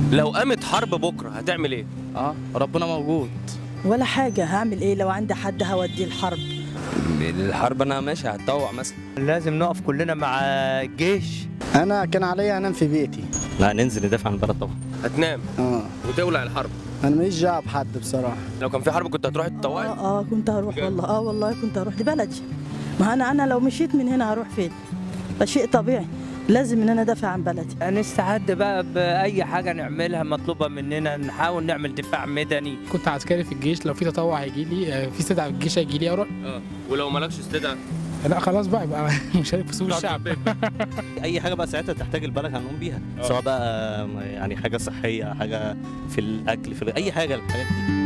لو قامت حرب بكره هتعمل ايه اه ربنا موجود ولا حاجة هعمل ايه لو عندي حد هوديه الحرب الحرب انا ماشي هتطوع مثلا لازم نقف كلنا مع الجيش انا كان عليا انام في بيتي لا ننزل ندافع عن البلد طبعا هتنام اه وتولع الحرب انا ماليش دعوه بحد بصراحه لو كان في حرب كنت هتروح تطوعي اه اه كنت هروح بجد؟ والله اه والله كنت هروح لبلدي ما انا انا لو مشيت من هنا هروح فين ده شيء طبيعي لازم ان انا ادافع عن بلدي نستعد بقى بأي حاجة نعملها مطلوبة مننا نحاول نعمل دفاع مدني كنت عسكري في الجيش لو في تطوع هيجي لي آه، في استدعاء في الجيش هيجي لي اروح اه ولو مالكش استدعاء لا خلاص بقى يبقى مشارك في سوق الشعب اي حاجه بقى ساعتها تحتاج البلد هنقوم بيها آه. سواء بقى يعني حاجه صحيه حاجه في الاكل في اي حاجه الحاجات دي